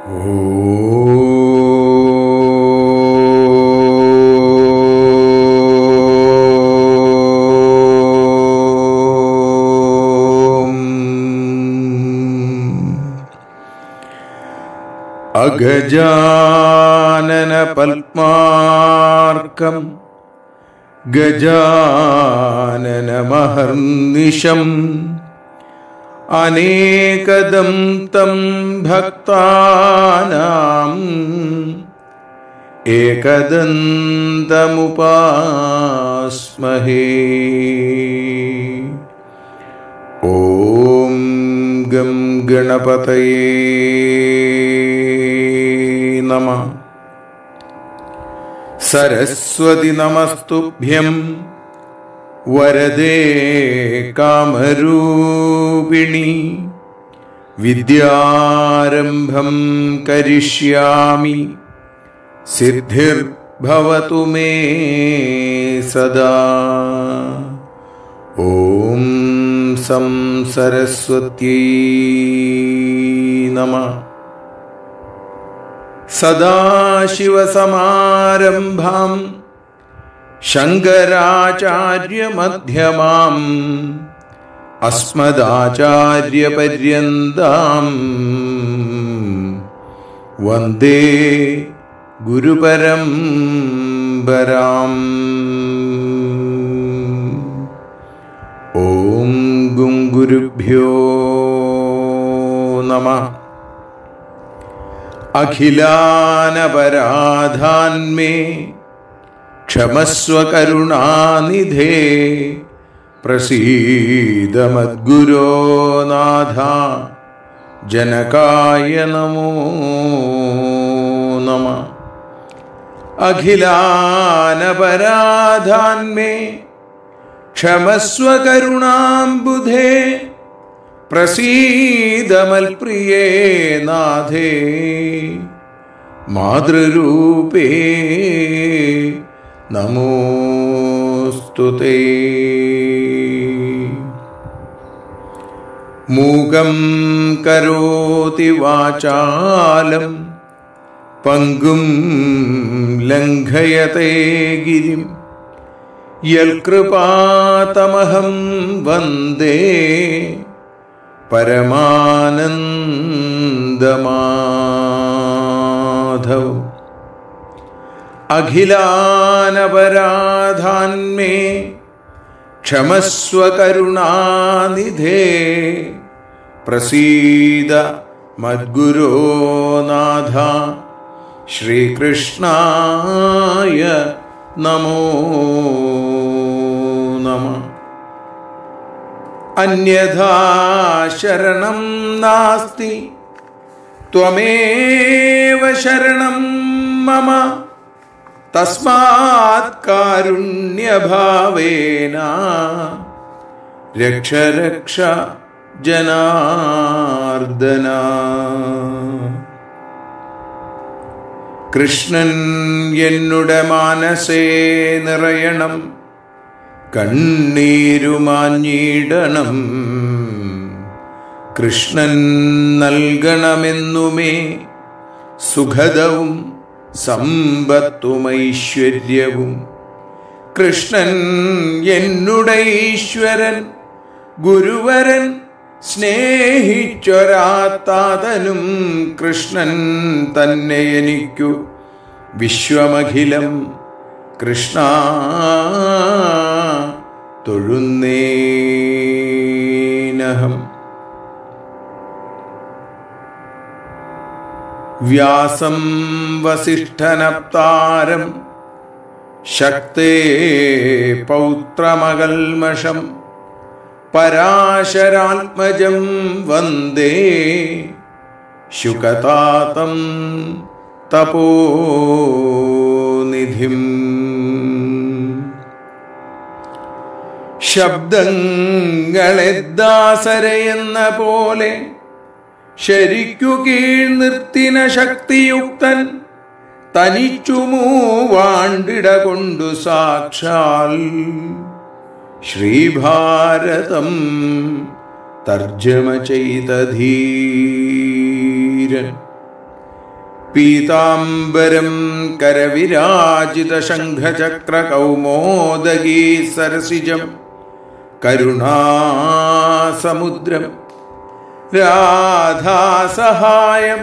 അഗജാനന പത്മാർക്കം ഗജാനനമഹർനിശം അനേകദം തം ഭക്താനാം ഏകദന്തമുപാസ്മഹേ ഓം ഗം ഗണപതയേ നമ സരസ്വതി നമസ്തുഭ്യം വരദേ കാമരൂപിണി വിദ്യാരംഭം കരിഷ്യാമി സിദ്ധിർഭവതു മേ സദാ ഓം സം സരസ്വത്യൈ നമ സദാശിവസമാരംഭാം ശങ്കരാചാര്യമധ്യമാം അസ്മദാചാര്യപര്യന്താം വന്ദേ ഗുരുപരംപരാം ഓം ഗും ഗുരുഭ്യോ നമ അഖിലാനപരാധാന്മേ ക്ഷമസ്വ കരുണാനിധേ പ്രസീദമദ്ഗുരോ നാഥ ജനകായ നമോ നമ അഖിലാനപരാധാന്മേ ക്ഷമസ്വ കരുണാംബുധേ പ്രസീദമൽപ്രിയേ നാഥേ മാതൃരൂപേ നമോസ്തുതേ മൂകം കരോതി വാചാലം പങ്കും ലംഘയത്തെ ഗിരിം യൽകൃപാതമഹം വന്ദേ പരമാനന്ദമാധവ് അഖിലാനപരാധാന്മേ ക്ഷമസ്വ കരുണാനിധേ പ്രസീദ മദ്ഗുരോ നാഥ ശ്രീകൃഷ്ണായ നമോ നമ അന്യഥാ ശരണം നാസ്തി ത്വമേവ ശരണം മമ തസ്മാത് കാരുണ്യഭാവേന രക്ഷ രക്ഷ ജനാർദ്ദന കൃഷ്ണൻ എന്നുടെ മാനസേ നിറയണം കണ്ണീരുമാഞ്ഞിടണം കൃഷ്ണൻ നൽകണമെന്നുമേ സുഖദവും സമ്പത്തുമൈശ്വര്യവും കൃഷ്ണൻ എന്നുടെ ഈശ്വരൻ ഗുരുവരൻ സ്നേഹിച്ചൊരാത്താതനും കൃഷ്ണൻ തന്നെ എനിക്കു വിശ്വമഖിലം കൃഷ്ണ തൊഴുന്നേനഹം വ്യാസം വസിഷ്ഠനപ്താരം ശക്തേ പൗത്രമകൽമഷം പരാശരാത്മജം വന്ദേ ശുകതാതം തപോനിധിം ശബ്ദങ്ങളെ ദാസരയെന്ന പോലെ ശരിക്കു കീഴ് നിർത്തിന ശക്തിയുക്തൻ തനിച്ചു മൂവാണ്ടിട കൊണ്ടു സാക്ഷാൽ ശ്രീഭാരതം തർജ്ജമ ചെയ്ത ധീരൻ പീതാംബരം കരവിരാജിത ശംഖചക്ര കൗമോദഗീ സരസിജം കരുണാസമുദ്രം രാധാസഹായം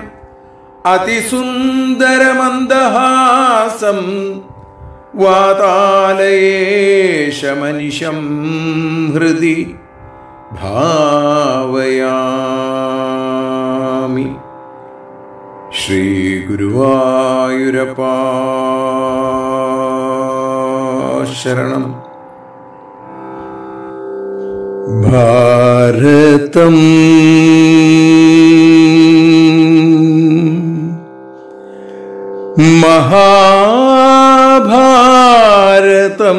അതിസുന്ദരമന്ദഹാസം വാതാലയേശമനിശം ഹൃദി ഭാവയാമി ശ്രീഗുരുവായൂരപ്പാ ശരണം ഭാരതം മഹാഭാരതം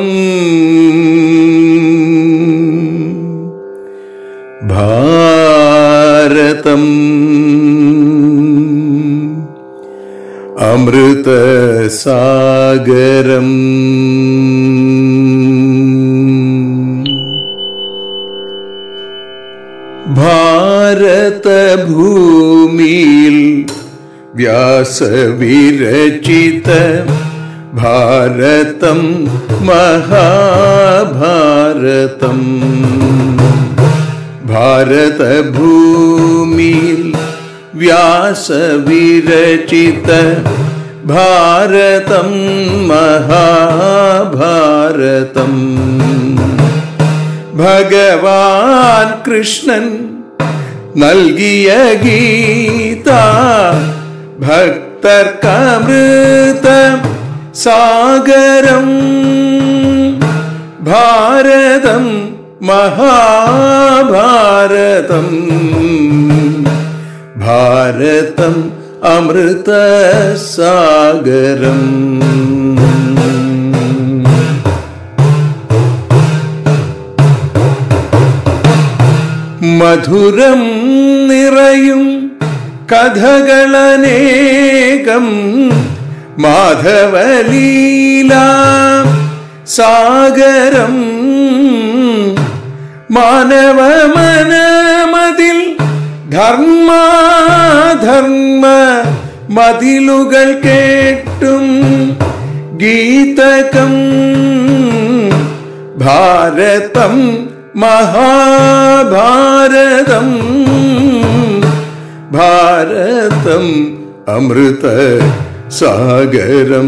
ഭാരതം അമൃതസാഗരം ഭാരതഭൂമിയിൽ വ്യാസവിരചിത ഭാരതം മഹാഭാരതം ഭാരതഭൂമിയിൽ വ്യാസവിരചിത ഭാരതം മഹാഭാരതം ഭഗവാൻ കൃഷ്ണൻ നൽകിയ ഗീത ഭക്തർക്കമൃത സാഗരം ഭാരതം മഹാഭാരതം ഭാരതം അമൃത സാഗരം മധുരം നിറയും കഥകളനേകം മാധവലീല സാഗരം മാനവ മനമതിൽ ധർമാധർമ്മ മതിലുകൾ കേട്ടും ഗീതകം ഭാരതം മഹാഭാരതം ഭാരതം അമൃത സാഗരം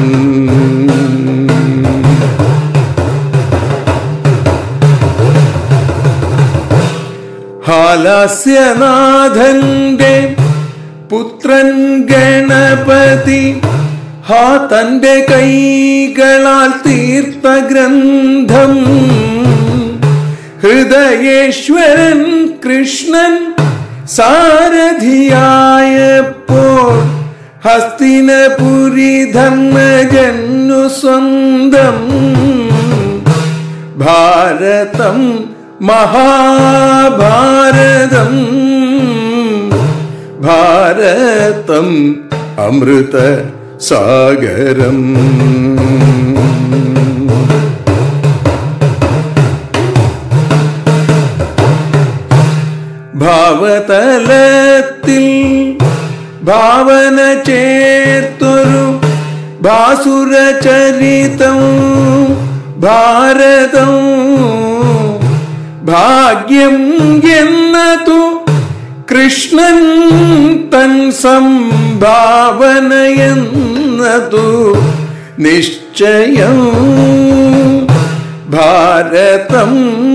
ഹാലാസ്യനാഥന്റെ പുത്രൻ ഗണപതി ഹാ തന്റെ കൈകളാൽ തീർത്ത ഗ്രന്ഥം ഹൃദയേശ്വരൻ കൃഷ്ണൻ സാരഥിയായപ്പോൾ ഹസ്തിനപുരി ധർമ്മജന്നു സ്വന്തം ഭാരതം മഹാഭാരതം ഭാരതം അമൃത സാഗരം ഭാവതലത്തിൽ ഭാവന ചേർത്തൊരു ഭാസുരചരിതം ഭാരതം ഭാഗ്യം എന്നതു കൃഷ്ണൻ തൻ സംഭാവനയെന്നതു നിശ്ചയം ഭാരതം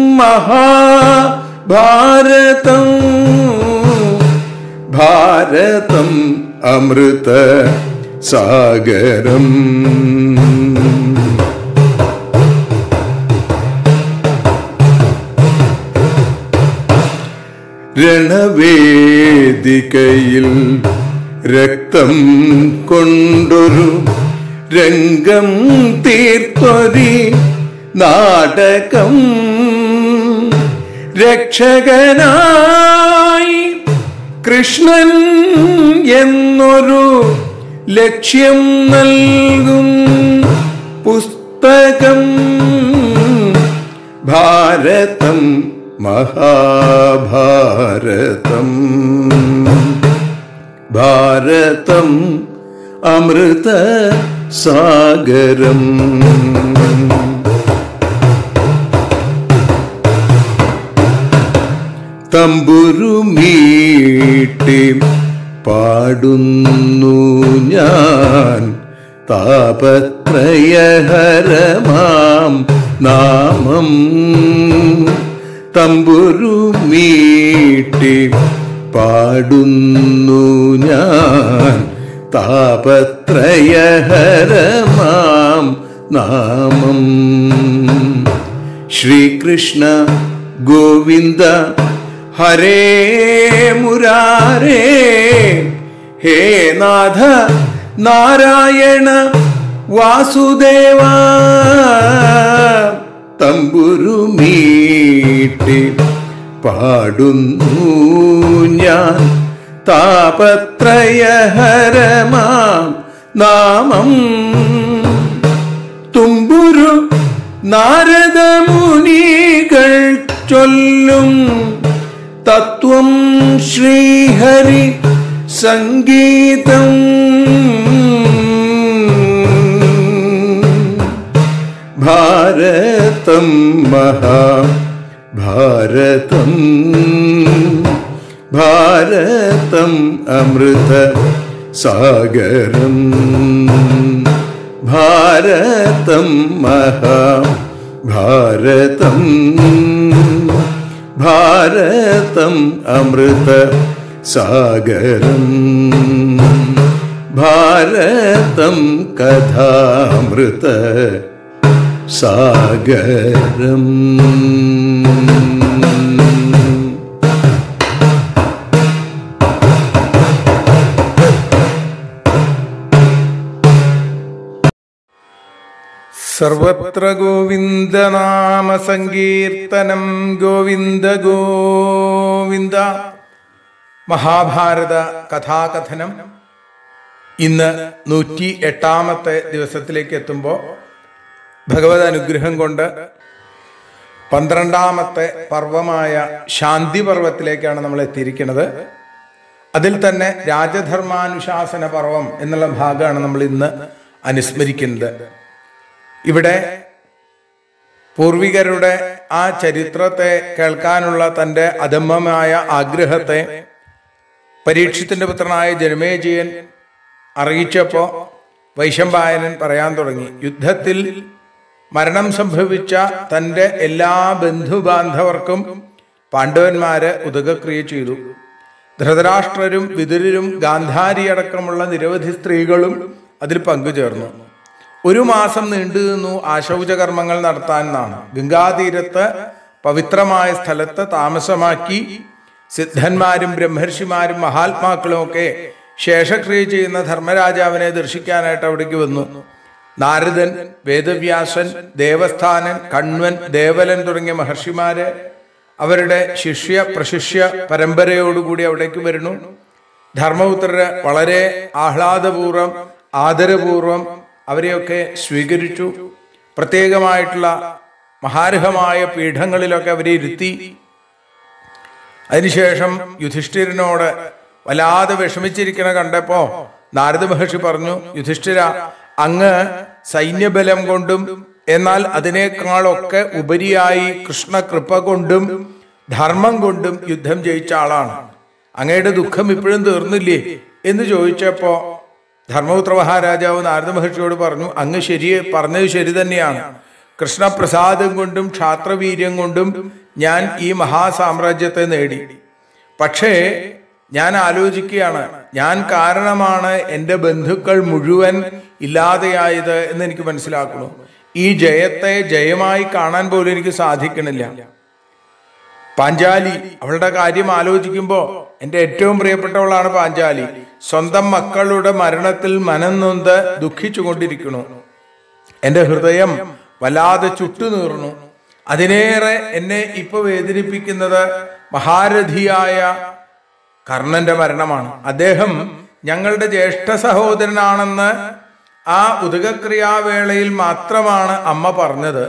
മഹാഭാരതം ഭാരതം അമൃത സാഗരം രണവേദികയിൽ രക്തം കൊണ്ടൊരു രംഗം തീർത്തൊരി നാടകം രക്ഷകനായി കൃഷ്ണൻ എന്നൊരു ലക്ഷ്യം നൽകും പുസ്തകം ഭാരതം മഹാഭാരതം ഭാരതം അമൃത സാഗരം തമ്പുരുമീട്ടി പാടുന്നു ഞാൻ താപത്രയഹരമാം നാമം തമ്പുരുമീട്ടി പാടുന്നു ഞാൻ താപത്രയഹരമാം നാമം ശ്രീകൃഷ്ണ ഗോവിന്ദ ഹരേ മുരാരേ ഹേ നാഥ നാരായണ വാസുദേവ തമ്പുരുമീട്ടി പാടുന്നു ഞാൻ താപത്രയഹരമാം നാമം തുമ്പുരു നാരദമുനികൾ ചൊല്ലും തത്വം ശ്രീഹരി സംഗീതം ഭാരതം മഹാഭാരതം ഭാരതം അമൃത സാഗരം ഭാരതം മഹാഭാരതം ഭാരതം അമൃത സാഗരം ഭാരതം കഥാമൃത സാഗരം സർവത്ര ഗോവിന്ദനാമ സങ്കീർത്തനം ഗോവിന്ദ ഗോവിന്ദ മഹാഭാരത കഥാകഥനം ഇന്ന് നൂറ്റി എട്ടാമത്തെ ദിവസത്തിലേക്ക് എത്തുമ്പോൾ ഭഗവത് അനുഗ്രഹം കൊണ്ട് പന്ത്രണ്ടാമത്തെ പർവമായ ശാന്തി പർവത്തിലേക്കാണ് നമ്മൾ എത്തിയിരിക്കുന്നത് അതിൽ തന്നെ രാജധർമാനുശാസന പർവം എന്നുള്ള ഭാഗമാണ് നമ്മൾ ഇന്ന് അനുസ്മരിക്കുന്നത് ഇവിടെ പൂർവികരുടെ ആ ചരിത്രത്തെ കേൾക്കാനുള്ള തൻ്റെ അധമമായ ആഗ്രഹത്തെ പരീക്ഷത്തിന്റെ പുത്രനായ ജനമേജയൻ അറിയിച്ചപ്പോൾ വൈശമ്പായനൻ പറയാൻ തുടങ്ങി യുദ്ധത്തിൽ മരണം സംഭവിച്ച തൻ്റെ എല്ലാ ബന്ധുബാന്ധവർക്കും പാണ്ഡവന്മാര് ഉദകക്രിയ ചെയ്തു ധൃതരാഷ്ട്രരും വിതുരരും ഗാന്ധാരി അടക്കമുള്ള നിരവധി സ്ത്രീകളും അതിൽ പങ്കുചേർന്നു ഒരു മാസം നീണ്ടു നിന്നു ആശൗചകർമ്മങ്ങൾ നടത്താൻ എന്നാണ് ഗംഗാതീരത്ത് പവിത്രമായ സ്ഥലത്ത് താമസമാക്കി സിദ്ധന്മാരും ബ്രഹ്മർഷിമാരും മഹാത്മാക്കളും ഒക്കെ ശേഷക്രിയ ചെയ്യുന്ന ധർമ്മരാജാവിനെ ദർശിക്കാനായിട്ട് അവിടേക്ക് വന്നു നാരദൻ വേദവ്യാസൻ ദേവസ്ഥാനൻ കണ്വൻ ദേവലൻ തുടങ്ങിയ മഹർഷിമാര് അവരുടെ ശിഷ്യ പ്രശിഷ്യ പരമ്പരയോടുകൂടി അവിടേക്ക് വരുന്നു ധർമ്മപുത്രര് വളരെ ആഹ്ലാദപൂർവം ആദരപൂർവം അവരെയൊക്കെ സ്വീകരിച്ചു പ്രത്യേകമായിട്ടുള്ള മഹാർഹമായ പീഠങ്ങളിലൊക്കെ അവരെ ഇരുത്തി അതിനുശേഷം യുധിഷ്ഠിരനോട് വല്ലാതെ വിഷമിച്ചിരിക്കണ കണ്ടപ്പോ നാരദ മഹർഷി പറഞ്ഞു യുധിഷ്ഠിര അങ്ങ് സൈന്യബലം കൊണ്ടും എന്നാൽ അതിനേക്കാളൊക്കെ ഉപരിയായി കൃഷ്ണകൃപ കൊണ്ടും ധർമ്മം കൊണ്ടും യുദ്ധം ജയിച്ച ആളാണ് അങ്ങയുടെ ദുഃഖം ഇപ്പോഴും തീർന്നില്ലേ എന്ന് ചോദിച്ചപ്പോ ധർമ്മപുത്ര മഹാരാജാവ് നാരദ മഹർഷിയോട് പറഞ്ഞു അങ്ങ് ശരി പറഞ്ഞത് ശരി തന്നെയാണ് കൃഷ്ണപ്രസാദം കൊണ്ടും ക്ഷാത്രവീര്യം കൊണ്ടും ഞാൻ ഈ മഹാസാമ്രാജ്യത്തെ നേടി പക്ഷേ ഞാൻ ആലോചിക്കുകയാണ് ഞാൻ കാരണമാണ് എൻ്റെ ബന്ധുക്കൾ മുഴുവൻ ഇല്ലാതെയായത് എന്ന് എനിക്ക് മനസ്സിലാക്കുന്നു ഈ ജയത്തെ ജയമായി കാണാൻ പോലും എനിക്ക് സാധിക്കണില്ല പാഞ്ചാലി അവളുടെ കാര്യം ആലോചിക്കുമ്പോൾ എൻ്റെ ഏറ്റവും പ്രിയപ്പെട്ടവളാണ് പാഞ്ചാലി സ്വന്തം മക്കളുടെ മരണത്തിൽ മനം നൊന്ത് ദുഃഖിച്ചു കൊണ്ടിരിക്കുന്നു എൻ്റെ ഹൃദയം വല്ലാതെ ചുട്ടുനീർന്നു അതിനേറെ എന്നെ ഇപ്പൊ വേദനിപ്പിക്കുന്നത് മഹാരഥിയായ കർണന്റെ മരണമാണ് അദ്ദേഹം ഞങ്ങളുടെ ജ്യേഷ്ഠ സഹോദരനാണെന്ന് ആ ഉദകക്രിയാവേളയിൽ മാത്രമാണ് അമ്മ പറഞ്ഞത്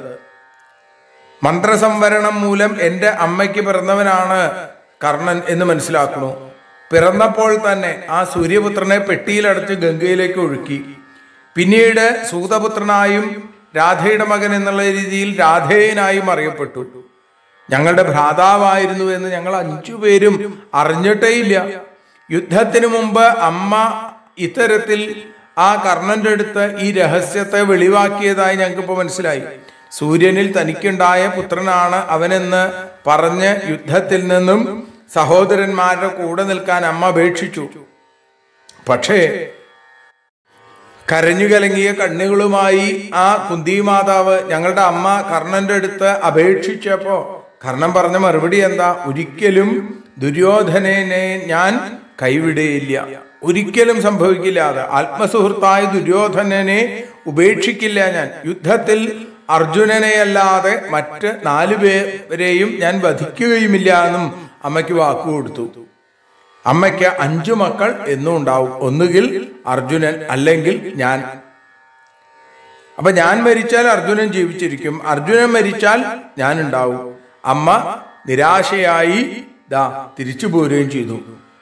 മന്ത്രസംവരണം മൂലം എൻ്റെ അമ്മയ്ക്ക് പിറന്നവനാണ് കർണൻ എന്ന് മനസ്സിലാക്കുന്നു പിറന്നപ്പോൾ തന്നെ ആ സൂര്യപുത്രനെ പെട്ടിയിലടച്ച് ഗംഗയിലേക്ക് ഒഴുക്കി പിന്നീട് സൂതപുത്രനായും രാധയുടെ മകൻ എന്നുള്ള രീതിയിൽ രാധേയനായും അറിയപ്പെട്ടു ഞങ്ങളുടെ ഭ്രാതാവായിരുന്നു എന്ന് ഞങ്ങൾ അഞ്ചു പേരും അറിഞ്ഞിട്ടേയില്ല യുദ്ധത്തിന് മുമ്പ് അമ്മ ഇത്തരത്തിൽ ആ കർണന്റെ അടുത്ത് ഈ രഹസ്യത്തെ വെളിവാക്കിയതായി ഞങ്ങൾക്കിപ്പോൾ മനസ്സിലായി സൂര്യനിൽ തനിക്കുണ്ടായ പുത്രനാണ് അവനെന്ന് പറഞ്ഞ് യുദ്ധത്തിൽ നിന്നും സഹോദരന്മാരുടെ കൂടെ നിൽക്കാൻ അമ്മ അപേക്ഷിച്ചു പക്ഷേ കരഞ്ഞു കലങ്ങിയ കണ്ണുകളുമായി ആ കുന്തി മാതാവ് ഞങ്ങളുടെ അമ്മ കർണന്റെ അടുത്ത് അപേക്ഷിച്ചപ്പോ കർണൻ പറഞ്ഞ മറുപടി എന്താ ഒരിക്കലും ദുര്യോധനനെ ഞാൻ കൈവിടുകയില്ല ഒരിക്കലും സംഭവിക്കില്ല അത് ആത്മസുഹൃത്തായ ദുര്യോധനനെ ഉപേക്ഷിക്കില്ല ഞാൻ യുദ്ധത്തിൽ അർജുനനെയല്ലാതെ മറ്റ് നാലു പേരെയും ഞാൻ വധിക്കുകയുമില്ല എന്നും അമ്മയ്ക്ക് വാക്കു കൊടുത്തു അമ്മയ്ക്ക് അഞ്ചു മക്കൾ എന്നും ഉണ്ടാവും ഒന്നുകിൽ അർജുനൻ അല്ലെങ്കിൽ ഞാൻ അപ്പൊ ഞാൻ മരിച്ചാൽ അർജുനൻ ജീവിച്ചിരിക്കും അർജുനൻ മരിച്ചാൽ ഞാൻ ഉണ്ടാവും അമ്മ നിരാശയായി ദാ തിരിച്ചു പോരുകയും ചെയ്തു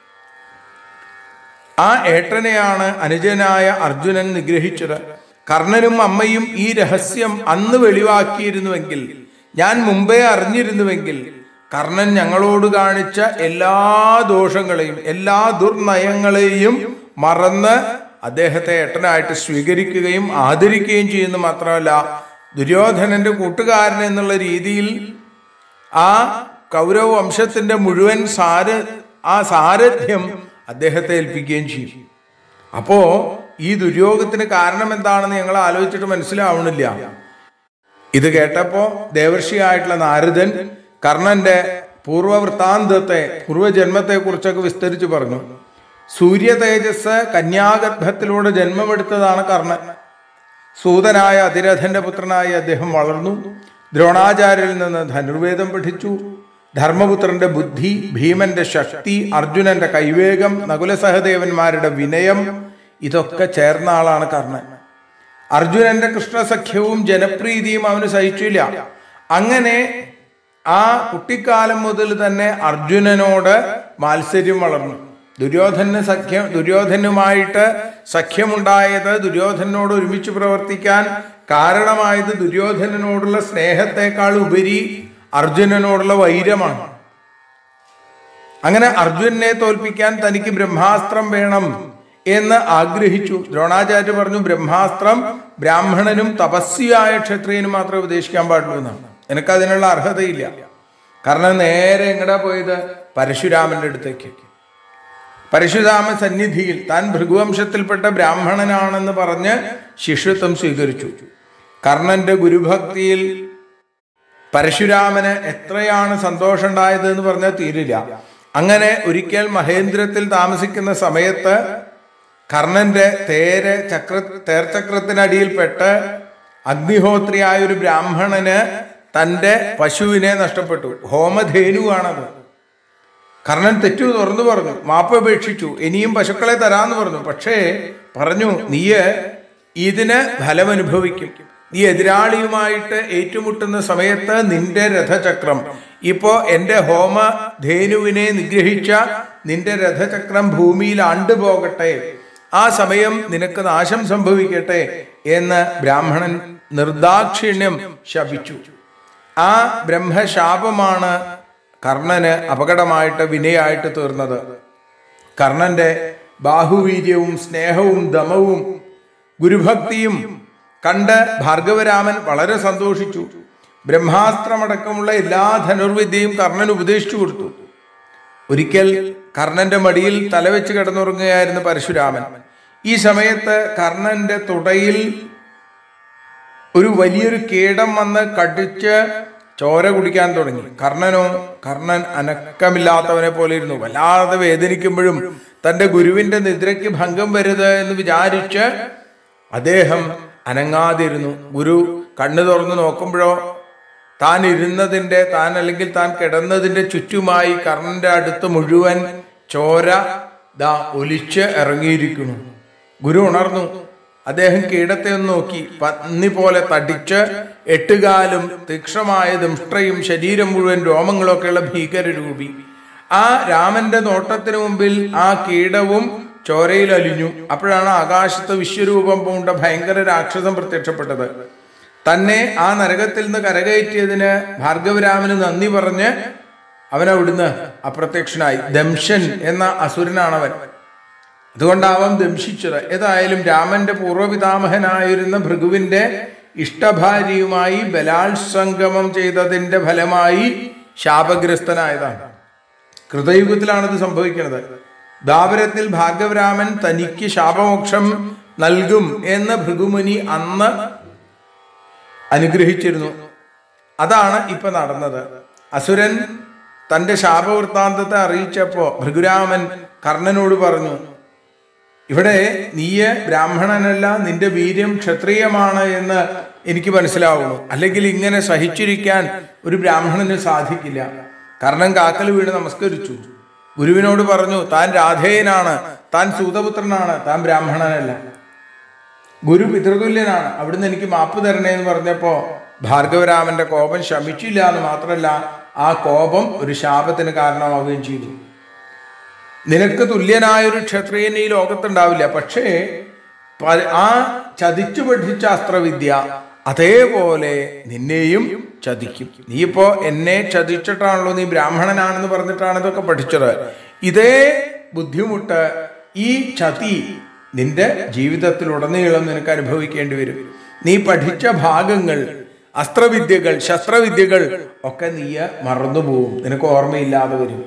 ആ ഏട്ടനെയാണ് അനുജനായ അർജുനൻ നിഗ്രഹിച്ചത് കർണനും അമ്മയും ഈ രഹസ്യം അന്ന് വെളിവാക്കിയിരുന്നുവെങ്കിൽ ഞാൻ മുമ്പേ അറിഞ്ഞിരുന്നുവെങ്കിൽ കർണൻ ഞങ്ങളോട് കാണിച്ച എല്ലാ ദോഷങ്ങളെയും എല്ലാ ദുർനയങ്ങളെയും മറന്ന് അദ്ദേഹത്തെ ഏട്ടനായിട്ട് സ്വീകരിക്കുകയും ആദരിക്കുകയും ചെയ്യുന്ന മാത്രമല്ല ദുര്യോധനന്റെ കൂട്ടുകാരൻ എന്നുള്ള രീതിയിൽ ആ കൗരവ വംശത്തിന്റെ മുഴുവൻ സാര ആ സാരഥ്യം അദ്ദേഹത്തെ ഏൽപ്പിക്കുകയും ചെയ്യും അപ്പോ ഈ ദുര്യോഗത്തിന് കാരണം എന്താണെന്ന് ഞങ്ങൾ ആലോചിച്ചിട്ട് മനസ്സിലാവണില്ല ഇത് കേട്ടപ്പോ ദേവർഷിയായിട്ടുള്ള നാരദൻ കർണന്റെ പൂർവവൃത്താന്തത്തെ പൂർവ്വജന്മത്തെ കുറിച്ചൊക്കെ വിസ്തരിച്ചു പറഞ്ഞു സൂര്യ തേജസ് കന്യാഗർഭത്തിലൂടെ ജന്മമെടുത്തതാണ് കർണൻ സൂതനായ അതിരഥന്റെ പുത്രനായി അദ്ദേഹം വളർന്നു ദ്രോണാചാര്യരിൽ നിന്ന് ധനുർവേദം പഠിച്ചു ധർമ്മപുത്രന്റെ ബുദ്ധി ഭീമന്റെ ശക്തി അർജുനന്റെ കൈവേഗം നകുലസഹദേവന്മാരുടെ വിനയം ഇതൊക്കെ ചേർന്ന ആളാണ് കർണൻ അർജുനന്റെ കൃഷ്ണസഖ്യവും ജനപ്രീതിയും അവന് സഹിച്ചില്ല അങ്ങനെ ആ കുട്ടിക്കാലം മുതൽ തന്നെ അർജുനനോട് മാത്സര്യം വളർന്നു ദുര്യോധന സഖ്യം ദുര്യോധനുമായിട്ട് സഖ്യമുണ്ടായത് ദുര്യോധനോട് ഒരുമിച്ച് പ്രവർത്തിക്കാൻ കാരണമായത് ദുര്യോധനനോടുള്ള സ്നേഹത്തെക്കാൾ ഉപരി അർജുനനോടുള്ള വൈരമാണ് അങ്ങനെ അർജുനനെ തോൽപ്പിക്കാൻ തനിക്ക് ബ്രഹ്മാസ്ത്രം വേണം എന്ന് ആഗ്രഹിച്ചു ദ്രോണാചാര്യ പറഞ്ഞു ബ്രഹ്മാസ്ത്രം ബ്രാഹ്മണനും തപസ്വിയായ ക്ഷത്രിയനും മാത്രമേ ഉപദേശിക്കാൻ പാടുള്ളൂ എന്നാണ് എനിക്ക് അതിനുള്ള അർഹതയില്ല കാരണം നേരെ എങ്ങടാ പോയത് പരശുരാമന്റെ അടുത്തേക്ക് പരശുരാമ സന്നിധിയിൽ താൻ ഭൃഗുവംശത്തിൽപ്പെട്ട ബ്രാഹ്മണനാണെന്ന് പറഞ്ഞ് ശിഷ്യത്വം സ്വീകരിച്ചു കർണന്റെ ഗുരുഭക്തിയിൽ പരശുരാമന് എത്രയാണ് സന്തോഷം ഉണ്ടായത് എന്ന് പറഞ്ഞാൽ തീരില്ല അങ്ങനെ ഒരിക്കൽ മഹേന്ദ്രത്തിൽ താമസിക്കുന്ന സമയത്ത് കർണന്റെ തേര് ചക്ര തേർചക്രത്തിനടിയിൽപ്പെട്ട് അഗ്നിഹോത്രിയായ ഒരു ബ്രാഹ്മണന് തന്റെ പശുവിനെ നഷ്ടപ്പെട്ടു ഹോമധേനുവാണത് കർണൻ തെറ്റു തുറന്നു പറഞ്ഞു മാപ്പ് അപേക്ഷിച്ചു ഇനിയും പശുക്കളെ തരാന്ന് പറഞ്ഞു പക്ഷേ പറഞ്ഞു നീയ് ഇതിന് ഫലമനുഭവിക്കും നീ എതിരാളിയുമായിട്ട് ഏറ്റുമുട്ടുന്ന സമയത്ത് നിന്റെ രഥചക്രം ഇപ്പോ എന്റെ ഹോമ ധേനുവിനെ നിഗ്രഹിച്ച നിന്റെ രഥചക്രം ഭൂമിയിൽ ആണ്ടുപോകട്ടെ ആ സമയം നിനക്ക് നാശം സംഭവിക്കട്ടെ എന്ന് ബ്രാഹ്മണൻ നിർദാക്ഷിണ്യം ശപിച്ചു ആ ബ്രഹ്മശാപമാണ് കർണന് അപകടമായിട്ട് വിനയായിട്ട് തീർന്നത് കർണന്റെ ബാഹുവീര്യവും സ്നേഹവും ദമവും ഗുരുഭക്തിയും കണ്ട് ഭാർഗവരാമൻ വളരെ സന്തോഷിച്ചു ബ്രഹ്മാസ്ത്രമടക്കമുള്ള എല്ലാ ധനുർവിദ്യയും കർണൻ ഉപദേശിച്ചു കൊടുത്തു ഒരിക്കൽ കർണന്റെ മടിയിൽ തലവെച്ച് കിടന്നുറങ്ങുകയായിരുന്നു പരശുരാമൻ ഈ സമയത്ത് കർണന്റെ തുടയിൽ ഒരു വലിയൊരു കീടം വന്ന് കടിച്ച് ചോര കുടിക്കാൻ തുടങ്ങി കർണനോ കർണൻ അനക്കമില്ലാത്തവനെ പോലെ ഇരുന്നു വല്ലാതെ വേദനിക്കുമ്പോഴും തന്റെ ഗുരുവിന്റെ നിദ്രയ്ക്ക് ഭംഗം വരുത് എന്ന് വിചാരിച്ച് അദ്ദേഹം അനങ്ങാതിരുന്നു ഗുരു കണ്ണു തുറന്നു നോക്കുമ്പോഴോ താൻ ഇരുന്നതിന്റെ താൻ അല്ലെങ്കിൽ താൻ കിടന്നതിന്റെ ചുറ്റുമായി കർണന്റെ അടുത്ത് മുഴുവൻ ചോര ദാ ഒലിച്ച് ഇറങ്ങിയിരിക്കുന്നു ഗുരു ഉണർന്നു അദ്ദേഹം കീടത്തെ ഒന്ന് നോക്കി പന്നി പോലെ തടിച്ച് എട്ടുകാലും തീക്ഷണമായ ദംഷ്ട്രയും ശരീരം മുഴുവൻ രോമങ്ങളൊക്കെയുള്ള ഭീകരരൂപി ആ രാമന്റെ നോട്ടത്തിന് മുമ്പിൽ ആ കീടവും ചോരയിൽ അലിഞ്ഞു അപ്പോഴാണ് ആകാശത്ത് വിശ്വരൂപം പൂണ്ട ഭയങ്കര രാക്ഷസം പ്രത്യക്ഷപ്പെട്ടത് തന്നെ ആ നരകത്തിൽ നിന്ന് കരകയറ്റിയതിന് ഭാർഗവരാമന് നന്ദി പറഞ്ഞ് അവൻ അവിടുന്ന് അപ്രത്യക്ഷനായി ദംശൻ എന്ന അസുരനാണവൻ അതുകൊണ്ടാവാം ദംശിച്ചത് ഏതായാലും രാമന്റെ പൂർവ്വപിതാമഹനായിരുന്ന ഭൃഗുവിന്റെ ഇഷ്ടഭാര്യയുമായി ബലാത്സംഗമം ചെയ്തതിന്റെ ഫലമായി ശാപഗ്രസ്തനായതാണ് കൃതയുഗത്തിലാണിത് സംഭവിക്കുന്നത് ദാപരത്തിൽ ഭാർഗവരാമൻ തനിക്ക് ശാപമോക്ഷം നൽകും എന്ന് ഭൃഗുമുനി അന്ന് അനുഗ്രഹിച്ചിരുന്നു അതാണ് ഇപ്പൊ നടന്നത് അസുരൻ തന്റെ ശാപവൃത്താന്തത്തെ അറിയിച്ചപ്പോ ഭൃഗുരാമൻ കർണനോട് പറഞ്ഞു ഇവിടെ നീയെ ബ്രാഹ്മണനല്ല നിന്റെ വീര്യം ക്ഷത്രിയമാണ് എന്ന് എനിക്ക് മനസ്സിലാവുന്നു അല്ലെങ്കിൽ ഇങ്ങനെ സഹിച്ചിരിക്കാൻ ഒരു ബ്രാഹ്മണന് സാധിക്കില്ല കർണൻ കാക്കൽ വീണ് നമസ്കരിച്ചു ഗുരുവിനോട് പറഞ്ഞു താൻ രാധേയനാണ് താൻ സൂതപുത്രനാണ് താൻ ബ്രാഹ്മണനല്ല ഗുരു പിതൃതുല്യനാണ് അവിടുന്ന് എനിക്ക് മാപ്പ് തരണേ എന്ന് പറഞ്ഞപ്പോ ഭാർഗവരാമന്റെ കോപം ശമിച്ചില്ല എന്ന് മാത്രമല്ല ആ കോപം ഒരു ശാപത്തിന് കാരണമാവുകയും ചെയ്തു നിനക്ക് തുല്യനായ ഒരു ക്ഷത്രിയൻ ഈ ലോകത്തുണ്ടാവില്ല പക്ഷേ പ- ആ ചതിച്ചു പഠിച്ച അസ്ത്രവിദ്യ അതേപോലെ നിന്നെയും ചതിക്കും നീ ഇപ്പോ എന്നെ ചതിച്ചിട്ടാണല്ലോ നീ ബ്രാഹ്മണനാണെന്ന് പറഞ്ഞിട്ടാണ് ഇതൊക്കെ പഠിച്ചത് ഇതേ ബുദ്ധിമുട്ട് ഈ ചതി നിന്റെ ജീവിതത്തിലുടനീളം നിനക്ക് അനുഭവിക്കേണ്ടി വരും നീ പഠിച്ച ഭാഗങ്ങൾ അസ്ത്രവിദ്യകൾ ശസ്ത്രവിദ്യകൾ ഒക്കെ നീ മറന്നുപോകും നിനക്ക് ഓർമ്മയില്ലാതെ വരും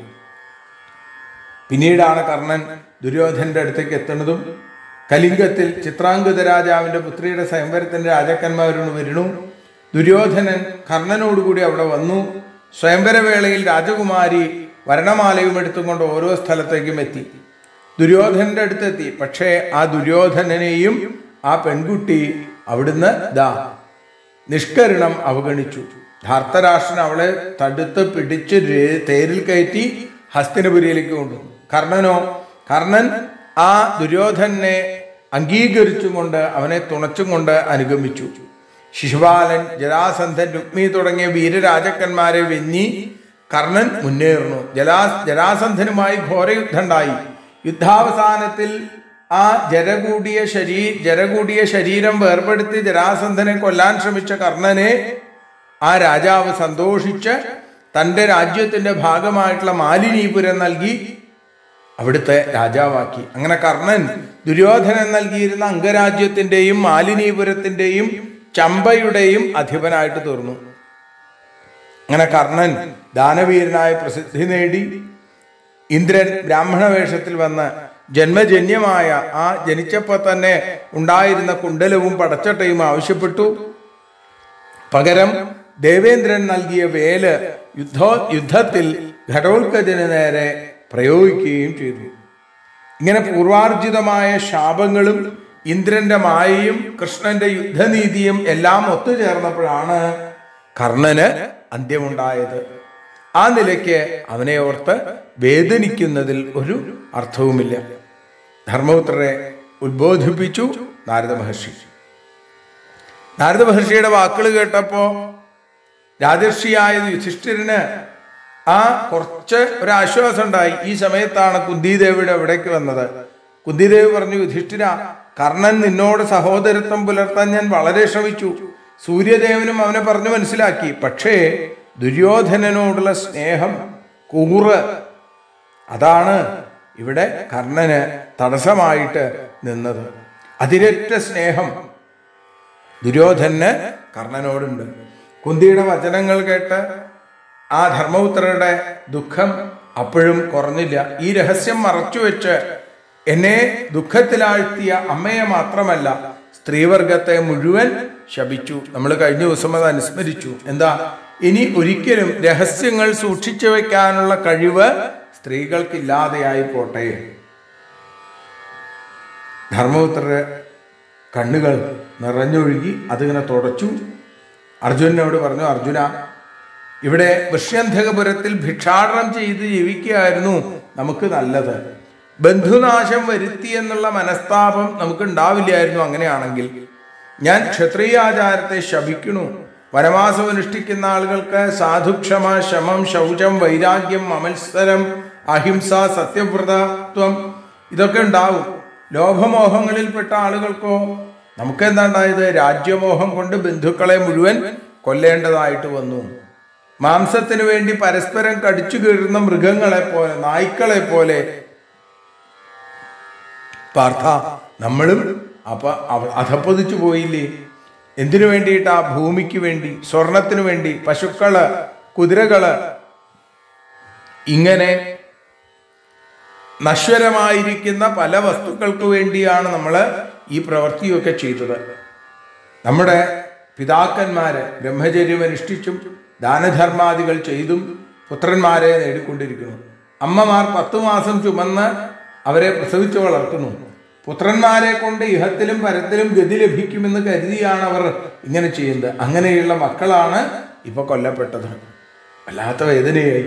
പിന്നീടാണ് കർണൻ ദുര്യോധന്റെ അടുത്തേക്ക് എത്തുന്നതും കലിംഗത്തിൽ ചിത്രാംഗത രാജാവിന്റെ പുത്രിയുടെ സ്വയംവരത്തിന്റെ രാജാക്കന്മാരോട് വരുന്നു ദുര്യോധനൻ കർണനോടുകൂടി അവിടെ വന്നു സ്വയംവരവേളയിൽ രാജകുമാരി വരണമാലയും എടുത്തുകൊണ്ട് ഓരോ സ്ഥലത്തേക്കും എത്തി ദുര്യോധനന്റെ അടുത്തെത്തി പക്ഷേ ആ ദുര്യോധനനെയും ആ പെൺകുട്ടി അവിടുന്ന് ദാ നിഷ്കരുണം അവഗണിച്ചു ധാർത്തരാഷ്ട്രൻ അവളെ തടുത്ത് പിടിച്ച് രേ- തേരിൽ കയറ്റി ഹസ്തിനപുരിയിലേക്ക് കൊണ്ടുവന്നു കർണനോ കർണൻ ആ ദുര്യോധനെ അംഗീകരിച്ചും കൊണ്ട് അവനെ തുണച്ചും കൊണ്ട് അനുഗമിച്ചു ശിശുപാലൻ ജരാസന്ധൻ രുക്മി തുടങ്ങിയ വീരരാജക്കന്മാരെ വെഞ്ഞി കർണൻ മുന്നേറുന്നു ജലാ ജരാസന്ധനുമായി ഘോരയുദ്ധമുണ്ടായി യുദ്ധാവസാനത്തിൽ ആ ജരകൂടിയ ശരീ ജരകൂടിയ ശരീരം വേർപെടുത്തി ജരാസന്ധനെ കൊല്ലാൻ ശ്രമിച്ച കർണനെ ആ രാജാവ് സന്തോഷിച്ച് തന്റെ രാജ്യത്തിന്റെ ഭാഗമായിട്ടുള്ള മാലിനീപുരം നൽകി അവിടുത്തെ രാജാവാക്കി അങ്ങനെ കർണൻ ദുര്യോധനൻ നൽകിയിരുന്ന അംഗരാജ്യത്തിന്റെയും മാലിനീപുരത്തിന്റെയും ചമ്പയുടെയും അധിപനായിട്ട് തീർന്നു അങ്ങനെ കർണൻ ദാനവീരനായ പ്രസിദ്ധി നേടി ഇന്ദ്രൻ ബ്രാഹ്മണ വേഷത്തിൽ വന്ന് ജന്മജന്യമായ ആ ജനിച്ചപ്പോൾ തന്നെ ഉണ്ടായിരുന്ന കുണ്ടലവും പടച്ചട്ടയും ആവശ്യപ്പെട്ടു പകരം ദേവേന്ദ്രൻ നൽകിയ വേല് യുദ്ധോ യുദ്ധത്തിൽ ഘടോത്കജന് നേരെ പ്രയോഗിക്കുകയും ചെയ്തു ഇങ്ങനെ പൂർവാർജിതമായ ശാപങ്ങളും ഇന്ദ്രന്റെ മായയും കൃഷ്ണന്റെ യുദ്ധനീതിയും എല്ലാം ഒത്തുചേർന്നപ്പോഴാണ് കർണന് അന്ത്യമുണ്ടായത് ആ നിലയ്ക്ക് അവനെ ഓർത്ത് വേദനിക്കുന്നതിൽ ഒരു അർത്ഥവുമില്ല ധർമ്മപുത്രരെ ഉദ്ബോധിപ്പിച്ചു നാരദ മഹർഷി നാരദ മഹർഷിയുടെ വാക്കുകൾ കേട്ടപ്പോ രാജർഷിയായ യുധിഷ്ഠിരന് ആ കുറച്ച് ഒരു ആശ്വാസം ഉണ്ടായി ഈ സമയത്താണ് കുന്തിദേവിയുടെ അവിടേക്ക് വന്നത് കുന്തിദേവി പറഞ്ഞു യുധിഷ്ഠിര കർണൻ നിന്നോട് സഹോദരത്വം പുലർത്താൻ ഞാൻ വളരെ ശ്രമിച്ചു സൂര്യദേവനും അവനെ പറഞ്ഞു മനസ്സിലാക്കി പക്ഷേ ദുര്യോധനനോടുള്ള സ്നേഹം കൂറ് അതാണ് ഇവിടെ കർണന് തടസ്സമായിട്ട് നിന്നത് അതിരറ്റ സ്നേഹം ദുര്യോധന് കർണനോടുണ്ട് കുന്തിയുടെ വചനങ്ങൾ കേട്ട് ആ ധർമ്മപുത്രരുടെ ദുഃഖം അപ്പോഴും കുറഞ്ഞില്ല ഈ രഹസ്യം മറച്ചുവെച്ച് എന്നെ ദുഃഖത്തിലാഴ്ത്തിയ അമ്മയെ മാത്രമല്ല സ്ത്രീവർഗത്തെ മുഴുവൻ ശപിച്ചു നമ്മൾ കഴിഞ്ഞ ദിവസം അത് അനുസ്മരിച്ചു എന്താ ഇനി ഒരിക്കലും രഹസ്യങ്ങൾ സൂക്ഷിച്ചു വെക്കാനുള്ള കഴിവ് സ്ത്രീകൾക്കില്ലാതെയായി പോട്ടെ ധർമ്മപുത്രരുടെ കണ്ണുകൾ നിറഞ്ഞൊഴുകി അതിങ്ങനെ തുടച്ചു അർജുനനോട് പറഞ്ഞു അർജുന ഇവിടെ വൃഷ്യന്ധകപുരത്തിൽ ഭിക്ഷാടനം ചെയ്ത് ജീവിക്കുകയായിരുന്നു നമുക്ക് നല്ലത് ബന്ധുനാശം വരുത്തി എന്നുള്ള മനസ്താപം നമുക്ക് ഉണ്ടാവില്ലായിരുന്നു അങ്ങനെയാണെങ്കിൽ ഞാൻ ക്ഷത്രിയാചാരത്തെ ശപിക്കണു വനവാസം അനുഷ്ഠിക്കുന്ന ആളുകൾക്ക് സാധുക്ഷമ ശമം ശൗചം വൈരാഗ്യം അമത്സരം അഹിംസ സത്യവ്രതത്വം ഇതൊക്കെ ഉണ്ടാവും ലോഭമോഹങ്ങളിൽപ്പെട്ട ആളുകൾക്കോ നമുക്ക് എന്താ ഉണ്ടായത് രാജ്യമോഹം കൊണ്ട് ബന്ധുക്കളെ മുഴുവൻ കൊല്ലേണ്ടതായിട്ട് വന്നു മാംസത്തിന് വേണ്ടി പരസ്പരം കടിച്ചു കീറുന്ന മൃഗങ്ങളെ പോലെ നായ്ക്കളെ പോലെ പാർത്ഥ നമ്മളും അപ്പൊ അവ- അധപ്പതിച്ചു പോയില്ലേ എന്തിനു വേണ്ടിയിട്ടാ ഭൂമിക്ക് വേണ്ടി സ്വർണത്തിന് വേണ്ടി പശുക്കള് കുതിരകള് ഇങ്ങനെ നശ്വരമായിരിക്കുന്ന പല വസ്തുക്കൾക്ക് വേണ്ടിയാണ് നമ്മൾ ഈ പ്രവൃത്തിയൊക്കെ ചെയ്തത് നമ്മുടെ പിതാക്കന്മാര് ബ്രഹ്മചര്യം അനുഷ്ഠിച്ചും ദാനധർമാദികൾ ചെയ്തും പുത്രന്മാരെ നേടിക്കൊണ്ടിരിക്കുന്നു അമ്മമാർ പത്തു മാസം ചുമന്ന് അവരെ പ്രസവിച്ചു വളർത്തുന്നു പുത്രന്മാരെ കൊണ്ട് ഇഹത്തിലും പരത്തിലും ഗതി ലഭിക്കുമെന്ന് കരുതിയാണ് അവർ ഇങ്ങനെ ചെയ്യുന്നത് അങ്ങനെയുള്ള മക്കളാണ് ഇപ്പൊ കൊല്ലപ്പെട്ടത് വല്ലാത്ത വേദനയായി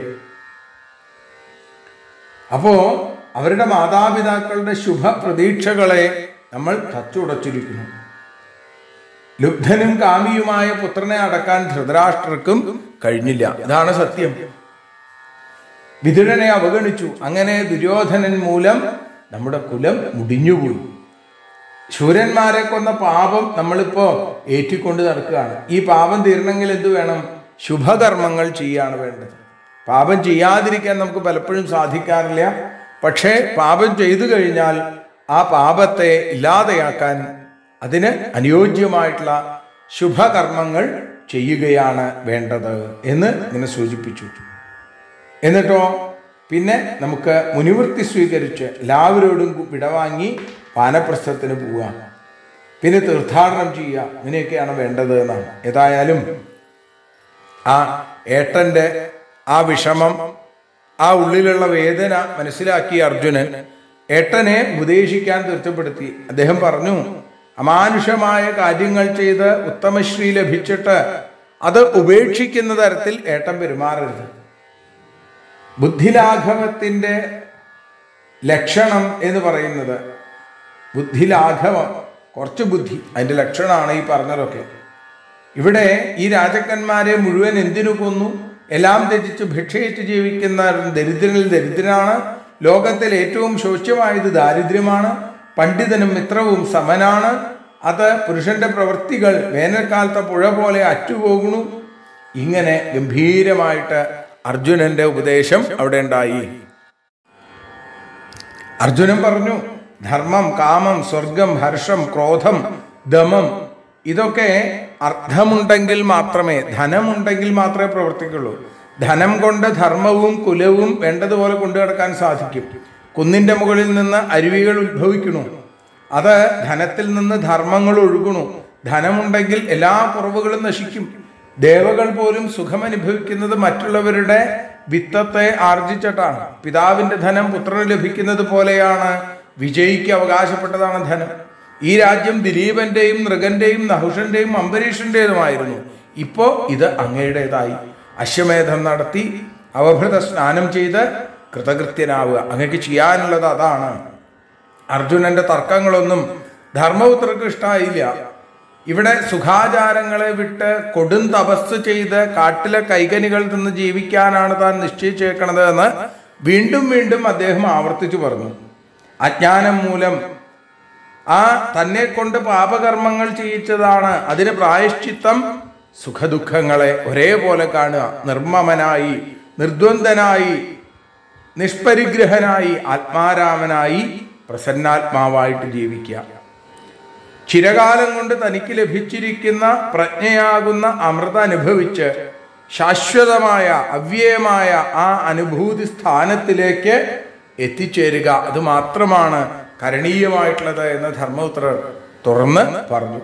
അപ്പോ അവരുടെ മാതാപിതാക്കളുടെ ശുഭ പ്രതീക്ഷകളെ നമ്മൾ തച്ചുടച്ചിരിക്കുന്നു ലുബ്ധനും കാമിയുമായ പുത്രനെ അടക്കാൻ ധൃതരാഷ്ട്രർക്കും കഴിഞ്ഞില്ല ഇതാണ് സത്യം വിതുരനെ അവഗണിച്ചു അങ്ങനെ ദുര്യോധനൻ മൂലം നമ്മുടെ കുലം മുടിഞ്ഞുപോയി ശൂരന്മാരെ കൊന്ന പാപം നമ്മളിപ്പോ ഏറ്റിക്കൊണ്ട് നടക്കുകയാണ് ഈ പാപം തീരണമെങ്കിൽ എന്ത് വേണം ശുഭകർമ്മങ്ങൾ ചെയ്യാണ് വേണ്ടത് പാപം ചെയ്യാതിരിക്കാൻ നമുക്ക് പലപ്പോഴും സാധിക്കാറില്ല പക്ഷേ പാപം ചെയ്തു കഴിഞ്ഞാൽ ആ പാപത്തെ ഇല്ലാതെയാക്കാൻ അതിന് അനുയോജ്യമായിട്ടുള്ള ശുഭകർമ്മങ്ങൾ ചെയ്യുകയാണ് വേണ്ടത് എന്ന് ഇങ്ങനെ സൂചിപ്പിച്ചു എന്നിട്ടോ പിന്നെ നമുക്ക് മുനിവൃത്തി സ്വീകരിച്ച് എല്ലാവരോടും വിടവാങ്ങി വാനപ്രസ്ഥത്തിന് പോവുക പിന്നെ തീർത്ഥാടനം ചെയ്യുക ഇങ്ങനെയൊക്കെയാണ് വേണ്ടത് എന്നാണ് ഏതായാലും ആ ഏട്ടന്റെ ആ വിഷമം ആ ഉള്ളിലുള്ള വേദന മനസ്സിലാക്കിയ അർജുനൻ ഏട്ടനെ ഉപദേശിക്കാൻ തീർച്ചപ്പെടുത്തി അദ്ദേഹം പറഞ്ഞു അമാനുഷമായ കാര്യങ്ങൾ ചെയ്ത് ഉത്തമശ്രീ ലഭിച്ചിട്ട് അത് ഉപേക്ഷിക്കുന്ന തരത്തിൽ ഏട്ടൻ പെരുമാറരുത് ബുദ്ധിലാഘവത്തിന്റെ ലക്ഷണം എന്ന് പറയുന്നത് ബുദ്ധിലാഘവം കുറച്ച് ബുദ്ധി അതിന്റെ ലക്ഷണമാണ് ഈ പറഞ്ഞതൊക്കെ ഇവിടെ ഈ രാജാക്കന്മാരെ മുഴുവൻ എന്തിനു കൊന്നു എല്ലാം ത്യജിച്ച് ഭിക്ഷയിച്ച് ജീവിക്കുന്ന ദരിദ്രനിൽ ദരിദ്രനാണ് ലോകത്തിൽ ഏറ്റവും ശോച്യമായത് ദാരിദ്ര്യമാണ് പണ്ഡിതനും മിത്രവും സമനാണ് അത് പുരുഷന്റെ പ്രവൃത്തികൾ വേനൽക്കാലത്തെ പുഴ പോലെ അറ്റുപോകുന്നു ഇങ്ങനെ ഗംഭീരമായിട്ട് അർജുനന്റെ ഉപദേശം അവിടെ ഉണ്ടായി അർജുനൻ പറഞ്ഞു ധർമ്മം കാമം സ്വർഗം ഹർഷം ക്രോധം ദമം ഇതൊക്കെ അർത്ഥമുണ്ടെങ്കിൽ മാത്രമേ ധനമുണ്ടെങ്കിൽ മാത്രമേ പ്രവർത്തിക്കുള്ളൂ ധനം കൊണ്ട് ധർമ്മവും കുലവും വേണ്ടതുപോലെ കൊണ്ടു നടക്കാൻ സാധിക്കും കുന്നിന്റെ മുകളിൽ നിന്ന് അരുവികൾ ഉത്ഭവിക്കണു അത് ധനത്തിൽ നിന്ന് ധർമ്മങ്ങൾ ഒഴുകണു ധനമുണ്ടെങ്കിൽ എല്ലാ കുറവുകളും നശിക്കും ദേവകൾ പോലും സുഖമനുഭവിക്കുന്നത് മറ്റുള്ളവരുടെ വിത്തത്തെ ആർജിച്ചിട്ടാണ് പിതാവിന്റെ ധനം പുത്രന് ലഭിക്കുന്നത് പോലെയാണ് വിജയിക്ക് അവകാശപ്പെട്ടതാണ് ധനം ഈ രാജ്യം ദിലീപന്റെയും നൃഗന്റെയും നഹുഷന്റെയും അംബരീഷന്റേതുമായിരുന്നു ഇപ്പോ ഇത് അങ്ങയുടേതായി അശ്വമേധം നടത്തി അവഭൃത സ്നാനം ചെയ്ത് കൃതകൃത്യനാവുക അങ്ങക്ക് ചെയ്യാനുള്ളത് അതാണ് അർജുനന്റെ തർക്കങ്ങളൊന്നും ധർമ്മപുത്രർക്ക് ഇഷ്ടമായില്ല ഇവിടെ സുഖാചാരങ്ങളെ വിട്ട് കൊടും തപസ് ചെയ്ത് കാട്ടിലെ കൈകനികൾ നിന്ന് ജീവിക്കാനാണ് താൻ നിശ്ചയിച്ചേക്കണത് എന്ന് വീണ്ടും വീണ്ടും അദ്ദേഹം ആവർത്തിച്ചു പറഞ്ഞു അജ്ഞാനം മൂലം ആ തന്നെ കൊണ്ട് പാപകർമ്മങ്ങൾ ചെയ്യിച്ചതാണ് അതിന് പ്രായശ്ചിത്തം സുഖദുഃഖങ്ങളെ ഒരേപോലെ കാണുക നിർമ്മമനായി നിർദ്വന്ദ്വനായി നിഷ്പരിഗ്രഹനായി ആത്മാരാമനായി പ്രസന്നാത്മാവായിട്ട് ജീവിക്കുക ചിരകാലം കൊണ്ട് തനിക്ക് ലഭിച്ചിരിക്കുന്ന പ്രജ്ഞയാകുന്ന അമൃത അനുഭവിച്ച് ശാശ്വതമായ അവ്യയമായ ആ അനുഭൂതി സ്ഥാനത്തിലേക്ക് എത്തിച്ചേരുക അത് മാത്രമാണ് കരണീയമായിട്ടുള്ളത് എന്ന് ധർമ്മപുത്രർ തുറന്ന് പറഞ്ഞു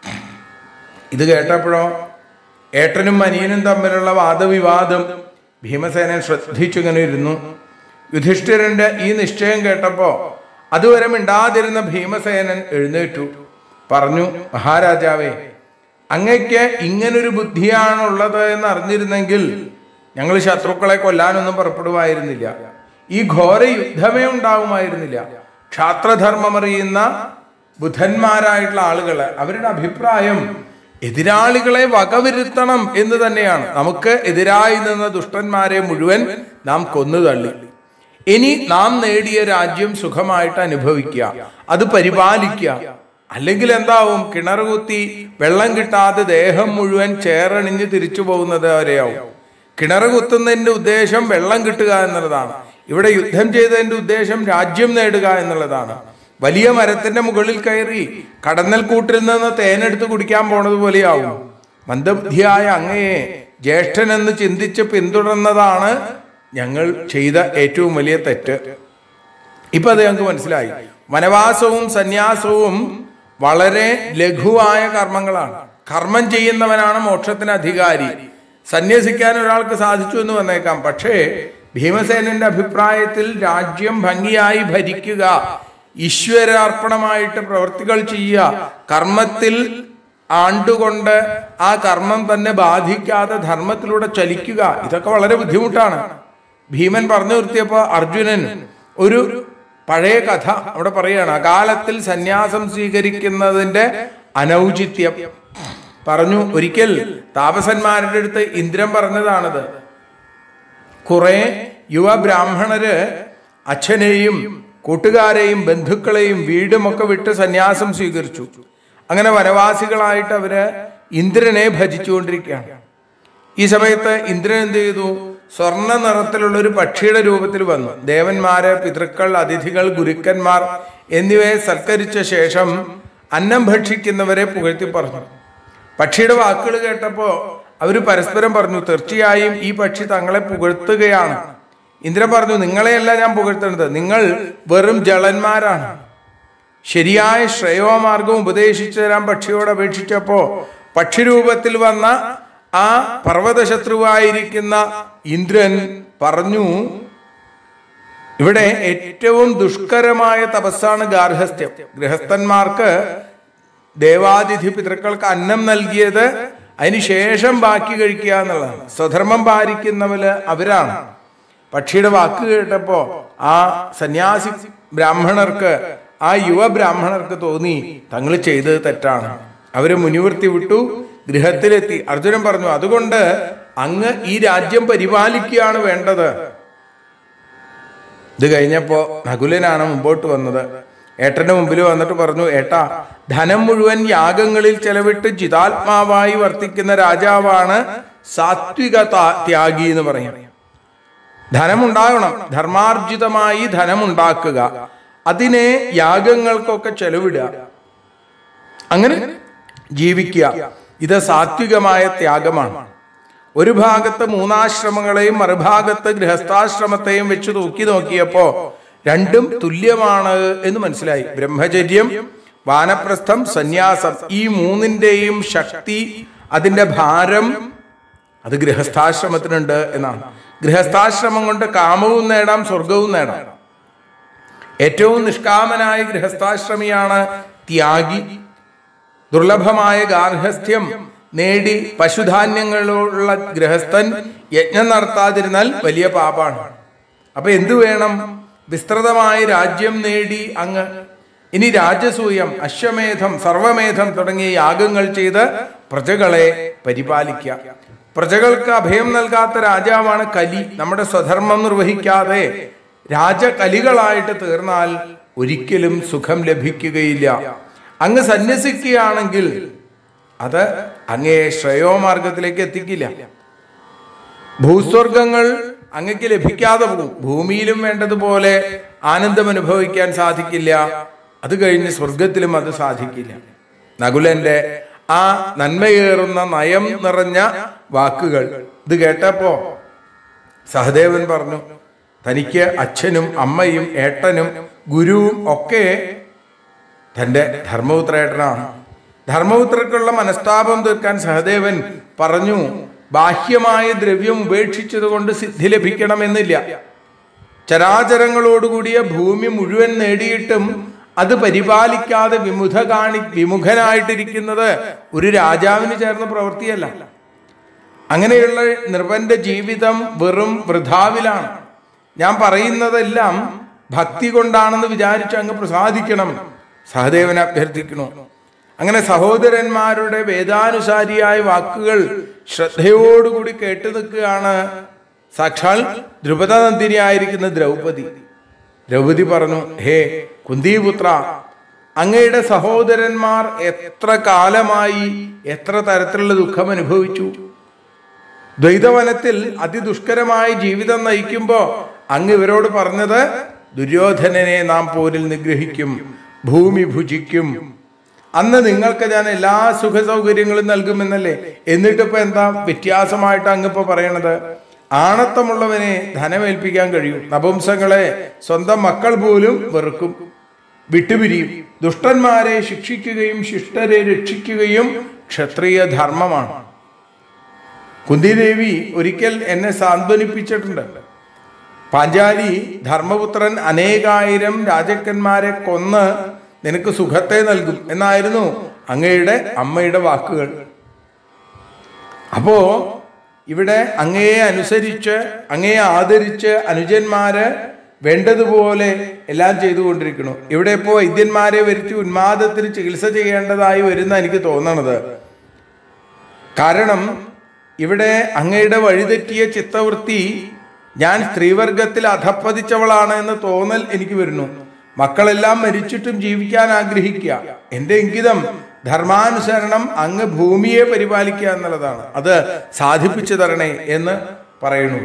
ഇത് കേട്ടപ്പോഴോ ഏട്ടനും അനിയനും തമ്മിലുള്ള വാദവിവാദം ഭീമസേനൻ ശ്രദ്ധിച്ചിങ്ങനെ ഇരുന്നു യുധിഷ്ഠിരന്റെ ഈ നിശ്ചയം കേട്ടപ്പോ അതുവരെ മിണ്ടാതിരുന്ന ഭീമസേനൻ എഴുന്നേറ്റു പറഞ്ഞു മഹാരാജാവേ അങ്ങയ്ക്ക് ഇങ്ങനൊരു ബുദ്ധിയാണുള്ളത് എന്ന് അറിഞ്ഞിരുന്നെങ്കിൽ ഞങ്ങൾ ശത്രുക്കളെ കൊല്ലാനൊന്നും പുറപ്പെടുമായിരുന്നില്ല ഈ ഘോര യുദ്ധമേ ഉണ്ടാവുമായിരുന്നില്ല ക്ഷാത്രധർമ്മമറിയുന്ന ബുധന്മാരായിട്ടുള്ള ആളുകള് അവരുടെ അഭിപ്രായം എതിരാളികളെ വകവരുത്തണം എന്ന് തന്നെയാണ് നമുക്ക് എതിരായി നിന്ന ദുഷ്ടന്മാരെ മുഴുവൻ നാം കൊന്നു തള്ളി ഇനി നാം നേടിയ രാജ്യം സുഖമായിട്ട് അനുഭവിക്കുക അത് പരിപാലിക്കുക അല്ലെങ്കിൽ എന്താവും കിണർ കുത്തി വെള്ളം കിട്ടാതെ ദേഹം മുഴുവൻ ചേറണിഞ്ഞ് തിരിച്ചു പോകുന്നത് വരെയാവും കിണർ കുത്തുന്നതിന്റെ ഉദ്ദേശം വെള്ളം കിട്ടുക എന്നുള്ളതാണ് ഇവിടെ യുദ്ധം ചെയ്തതിന്റെ ഉദ്ദേശം രാജ്യം നേടുക എന്നുള്ളതാണ് വലിയ മരത്തിന്റെ മുകളിൽ കയറി കടന്നൽ കൂട്ടിൽ നിന്ന് തേനെടുത്ത് കുടിക്കാൻ പോണത് പോലെയാവും മന്ദബുദ്ധിയായ അങ്ങയെ ജ്യേഷ്ഠനെന്ന് ചിന്തിച്ച് പിന്തുടർന്നതാണ് ഞങ്ങൾ ചെയ്ത ഏറ്റവും വലിയ തെറ്റ് ഇപ്പൊ അത് ഞങ്ങൾക്ക് മനസ്സിലായി വനവാസവും സന്യാസവും വളരെ ലഘുവായ കർമ്മങ്ങളാണ് കർമ്മം ചെയ്യുന്നവനാണ് മോക്ഷത്തിന് അധികാരി സന്യസിക്കാൻ ഒരാൾക്ക് സാധിച്ചു എന്ന് വന്നേക്കാം പക്ഷേ ഭീമസേനന്റെ അഭിപ്രായത്തിൽ രാജ്യം ഭംഗിയായി ഭരിക്കുക ഈശ്വരാർപ്പണമായിട്ട് പ്രവർത്തികൾ ചെയ്യുക കർമ്മത്തിൽ ആണ്ടുകൊണ്ട് ആ കർമ്മം തന്നെ ബാധിക്കാതെ ധർമ്മത്തിലൂടെ ചലിക്കുക ഇതൊക്കെ വളരെ ബുദ്ധിമുട്ടാണ് ഭീമൻ പറഞ്ഞു നിർത്തിയപ്പോ അർജുനൻ ഒരു പഴയ കഥ അവിടെ പറയാണ് അകാലത്തിൽ സന്യാസം സ്വീകരിക്കുന്നതിന്റെ അനൗചിത്യം പറഞ്ഞു ഒരിക്കൽ താപസന്മാരുടെ അടുത്ത് ഇന്ദ്രൻ പറഞ്ഞതാണത് കുറെ യുവ ബ്രാഹ്മണര് അച്ഛനെയും കൂട്ടുകാരെയും ബന്ധുക്കളെയും വീടുമൊക്കെ വിട്ട് സന്യാസം സ്വീകരിച്ചു അങ്ങനെ വനവാസികളായിട്ട് അവര് ഇന്ദ്രനെ ഭജിച്ചുകൊണ്ടിരിക്കുകയാണ് ഈ സമയത്ത് ഇന്ദ്രൻ എന്ത് ചെയ്തു സ്വർണ്ണ നിറത്തിലുള്ള ഒരു പക്ഷിയുടെ രൂപത്തിൽ വന്നു ദേവന്മാര് പിതൃക്കൾ അതിഥികൾ ഗുരുക്കന്മാർ എന്നിവയെ സൽക്കരിച്ച ശേഷം അന്നം ഭക്ഷിക്കുന്നവരെ പുകഴ്ത്തി പറഞ്ഞു പക്ഷിയുടെ വാക്കുകൾ കേട്ടപ്പോ അവര് പരസ്പരം പറഞ്ഞു തീർച്ചയായും ഈ പക്ഷി തങ്ങളെ പുകഴ്ത്തുകയാണ് ഇന്ദ്രൻ പറഞ്ഞു നിങ്ങളെയല്ല ഞാൻ പുകഴ്ത്തുന്നത് നിങ്ങൾ വെറും ജളന്മാരാണ് ശരിയായ ശ്രേയോമാർഗം ഉപദേശിച്ചു തരാൻ പക്ഷിയോട് അപേക്ഷിച്ചപ്പോ പക്ഷിരൂപത്തിൽ വന്ന ആ പർവ്വതശത്രുവായിരിക്കുന്ന ഇന്ദ്രൻ പറഞ്ഞു ഇവിടെ ഏറ്റവും ദുഷ്കരമായ തപസ്സാണ് ഗാർഹസ്ഥ്യം ഗൃഹസ്ഥന്മാർക്ക് ദേവാതിഥി പിതൃക്കൾക്ക് അന്നം നൽകിയത് അതിനുശേഷം ബാക്കി കഴിക്കുക എന്നുള്ളതാണ് സ്വധർമ്മം പാലിക്കുന്നവര് അവരാണ് പക്ഷിയുടെ വാക്ക് കേട്ടപ്പോ ആ സന്യാസി ബ്രാഹ്മണർക്ക് ആ യുവ ബ്രാഹ്മണർക്ക് തോന്നി തങ്ങൾ ചെയ്തത് തെറ്റാണ് അവര് മുനിവൃത്തി വിട്ടു ഗൃഹത്തിലെത്തി അർജുനൻ പറഞ്ഞു അതുകൊണ്ട് അങ്ങ് ഈ രാജ്യം പരിപാലിക്കുകയാണ് വേണ്ടത് ഇത് കഴിഞ്ഞപ്പോ നകുലനാണ് മുമ്പോട്ട് വന്നത് ഏട്ടന്റെ മുമ്പിൽ വന്നിട്ട് പറഞ്ഞു ഏട്ടാ ധനം മുഴുവൻ യാഗങ്ങളിൽ ചെലവിട്ട് ചിതാത്മാവായി വർത്തിക്കുന്ന രാജാവാണ് സാത്വിക താ- ത്യാഗി എന്ന് പറയും ധനമുണ്ടാകണം ധർമാർജിതമായി ധനമുണ്ടാക്കുക അതിനെ യാഗങ്ങൾക്കൊക്കെ ചെലവിടുക അങ്ങനെ ജീവിക്കുക ഇത് സാത്വികമായ ത്യാഗമാണ് ഒരു ഭാഗത്ത് മൂന്നാശ്രമങ്ങളെയും മറുഭാഗത്ത് ഗൃഹസ്ഥാശ്രമത്തെയും വെച്ച് തൂക്കി നോക്കിയപ്പോ രണ്ടും തുല്യമാണ് എന്ന് മനസ്സിലായി ബ്രഹ്മചര്യം വാനപ്രസ്ഥം സന്യാസം ഈ മൂന്നിന്റെയും ശക്തി അതിന്റെ ഭാരം അത് ഗൃഹസ്ഥാശ്രമത്തിനുണ്ട് എന്നാണ് ഗൃഹസ്ഥാശ്രമം കൊണ്ട് കാമവും നേടാം സ്വർഗവും നേടാം ഏറ്റവും നിഷ്കാമനായ ഗൃഹസ്ഥാശ്രമിയാണ് ത്യാഗി ദുർലഭമായ ഗാർഹസ്ഥ്യം നേടി പശുധാന്യങ്ങളുള്ള ഗൃഹസ്ഥൻ യജ്ഞം നടത്താതിരുന്നാൽ വലിയ പാപാണ് അപ്പൊ എന്തു വേണം വിസ്തൃതമായ രാജ്യം നേടി അങ്ങ് ഇനി രാജസൂയം അശ്വമേധം സർവമേധം തുടങ്ങിയ യാഗങ്ങൾ ചെയ്ത് പ്രജകളെ പരിപാലിക്കുക പ്രജകൾക്ക് അഭയം നൽകാത്ത രാജാവാണ് കലി നമ്മുടെ സ്വധർമ്മം നിർവഹിക്കാതെ രാജകലികളായിട്ട് തീർന്നാൽ ഒരിക്കലും സുഖം ലഭിക്കുകയില്ല അങ്ങ് സന്യസിക്കുകയാണെങ്കിൽ അത് അങ്ങേ ശ്രേയോമാർഗത്തിലേക്ക് എത്തിക്കില്ല ഭൂസ്വർഗങ്ങൾ അങ്ങക്ക് ലഭിക്കാതെ പോകും ഭൂമിയിലും വേണ്ടതുപോലെ ആനന്ദം അനുഭവിക്കാൻ സാധിക്കില്ല അത് കഴിഞ്ഞ് സ്വർഗത്തിലും അത് സാധിക്കില്ല നകുലന്റെ ആ നന്മയേറുന്ന നയം നിറഞ്ഞ വാക്കുകൾ ഇത് കേട്ടപ്പോ സഹദേവൻ പറഞ്ഞു തനിക്ക് അച്ഛനും അമ്മയും ഏട്ടനും ഗുരുവും ഒക്കെ തന്റെ ധർമ്മപുത്രേട്ടനാണ് ധർമ്മപുത്രക്കുള്ള മനസ്താപം തീർക്കാൻ സഹദേവൻ പറഞ്ഞു ബാഹ്യമായ ദ്രവ്യം ഉപേക്ഷിച്ചതുകൊണ്ട് സിദ്ധി ലഭിക്കണമെന്നില്ല ചരാചരങ്ങളോടുകൂടിയ ഭൂമി മുഴുവൻ നേടിയിട്ടും അത് പരിപാലിക്കാതെ വിമുഖ കാണി വിമുഖനായിട്ടിരിക്കുന്നത് ഒരു രാജാവിന് ചേർന്ന പ്രവൃത്തിയല്ല അങ്ങനെയുള്ള നിർബന്ധ ജീവിതം വെറും വൃഥാവിലാണ് ഞാൻ പറയുന്നതെല്ലാം ഭക്തി കൊണ്ടാണെന്ന് വിചാരിച്ച് അങ്ങ് പ്രസാദിക്കണം സഹദേവനെ അഭ്യർത്ഥിക്കണു അങ്ങനെ സഹോദരന്മാരുടെ വേദാനുസാരിയായ വാക്കുകൾ ശ്രദ്ധയോടുകൂടി കേട്ടു നിൽക്കുകയാണ് സാക്ഷാൽ ദ്രുപദനന്ദിനി ആയിരിക്കുന്ന ദ്രൗപദി ദ്രൗപദി പറഞ്ഞു ഹേ കുന്തിപുത്ര അങ്ങയുടെ സഹോദരന്മാർ എത്ര കാലമായി എത്ര തരത്തിലുള്ള ദുഃഖം അനുഭവിച്ചു ദ്വൈതവനത്തിൽ അതിദുഷ്കരമായ ജീവിതം നയിക്കുമ്പോ അങ്ങ് ഇവരോട് പറഞ്ഞത് ദുര്യോധനനെ നാം പോരിൽ നിഗ്രഹിക്കും ഭൂമി ഭുജിക്കും അന്ന് നിങ്ങൾക്ക് ഞാൻ എല്ലാ സുഖ സൗകര്യങ്ങളും നൽകുമെന്നല്ലേ എന്നിട്ടിപ്പോ എന്താ വ്യത്യാസമായിട്ട് അങ്ങ് ഇപ്പൊ പറയണത് ആണത്തമുള്ളവനെ ധനമേൽപ്പിക്കാൻ കഴിയും നപുംസങ്ങളെ സ്വന്തം മക്കൾ പോലും വെറുക്കും വിട്ടുപിരിയും ദുഷ്ടന്മാരെ ശിക്ഷിക്കുകയും ശിഷ്ടരെ രക്ഷിക്കുകയും ക്ഷത്രിയ ധർമ്മമാണ് കുന്തിദേവി ഒരിക്കൽ എന്നെ സാന്ത്വനിപ്പിച്ചിട്ടുണ്ട് പാഞ്ചാലി ധർമ്മപുത്രൻ അനേകായിരം രാജാക്കന്മാരെ കൊന്ന് നിനക്ക് സുഖത്തെ നൽകും എന്നായിരുന്നു അങ്ങയുടെ അമ്മയുടെ വാക്കുകൾ അപ്പോ ഇവിടെ അങ്ങയെ അനുസരിച്ച് അങ്ങയെ ആദരിച്ച് അനുജന്മാര് വേണ്ടതുപോലെ എല്ലാം ചെയ്തുകൊണ്ടിരിക്കുന്നു ഇവിടെ ഇപ്പോ വൈദ്യന്മാരെ വരുത്തി ഉന്മാദത്തിന് ചികിത്സ ചെയ്യേണ്ടതായി വരുന്ന എനിക്ക് തോന്നണത് കാരണം ഇവിടെ അങ്ങയുടെ വഴിതെറ്റിയ ചിത്തവൃത്തി ഞാൻ സ്ത്രീവർഗത്തിൽ അധപ്പതിച്ചവളാണ് എന്ന് തോന്നൽ എനിക്ക് വരുന്നു മക്കളെല്ലാം മരിച്ചിട്ടും ജീവിക്കാൻ ആഗ്രഹിക്കുക എന്റെ ഇംഗിതം ധർമാനുസരണം അങ്ങ് ഭൂമിയെ പരിപാലിക്കുക എന്നുള്ളതാണ് അത് സാധിപ്പിച്ചു തരണേ എന്ന് പറയുന്നു